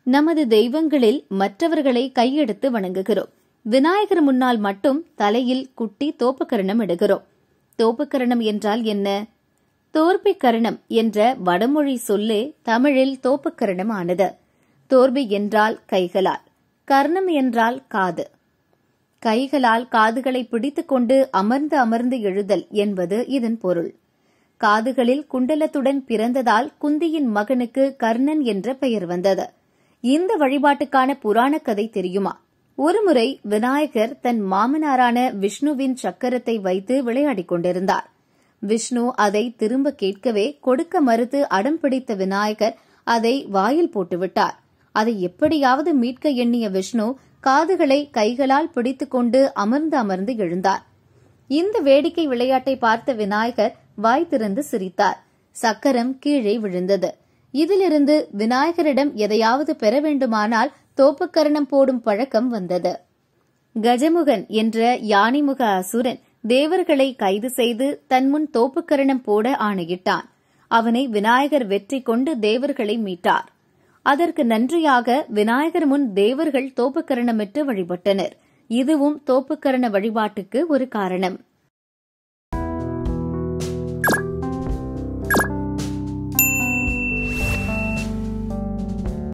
நமது தெய்வங்களில் மற்றவர்களை கையெடுத்து வணங்குகிறோம் விநாயகர் முன்னால் மட்டும் தலையில் குட்டி தோப்புக்கரணம் இடுகிறோம் தோப்புக்கரணம் என்றால் என்ன தோர்பிக்கரணம் என்ற வடமொழி சொல்லே தமிழில் தோப்புக்கரணம் ஆனது தோர்பி என்றால் கைகளால் கர்ணம் என்றால் காது கைகளால் காதுகளை பிடித்துக்கொண்டு அமர்ந்து அமர்ந்து எழுதல் என்பது இதன் பொருள் காதுகளில் குண்டலத்துடன் பிறந்ததால் குந்தியின் மகனுக்கு கர்ணன் என்ற பெயர் வந்தது இந்த வழிபாட்டுக்கான புராண கதை தெரியுமா ஒருமுறை விநாயகர் தன் மாமனாரான விஷ்ணுவின் சக்கரத்தை வைத்து விளையாடிக் கொண்டிருந்தார் விஷ்ணு அதை திரும்ப கேட்கவே கொடுக்க மறுத்து அடம் பிடித்த விநாயகர் அதை வாயில் போட்டுவிட்டார் அதை எப்படியாவது மீட்க எண்ணிய விஷ்ணு காதுகளை கைகளால் பிடித்துக்கொண்டு அமர்ந்து அமர்ந்து எழுந்தார் இந்த வேடிக்கை விளையாட்டை பார்த்த விநாயகர் வாய் திறந்து சிரித்தார் சக்கரம் கீழே விழுந்தது இதிலிருந்து விநாயகரிடம் எதையாவது பெற வேண்டுமானால் தோப்புக்கரணம் போடும் பழக்கம் வந்தது கஜமுகன் என்ற யானைமுக அசுரன் தேவர்களை கைது செய்து தன்முன் தோப்புக்கரணம் போட ஆணையிட்டான் அவனை விநாயகர் வெற்றி கொண்டு தேவர்களை மீட்டார் அதற்கு நன்றியாக விநாயகர் முன் தேவர்கள் தோப்புக்கரணமிட்டு வழிபட்டனர் இதுவும் தோப்புக்கரண வழிபாட்டுக்கு ஒரு காரணம்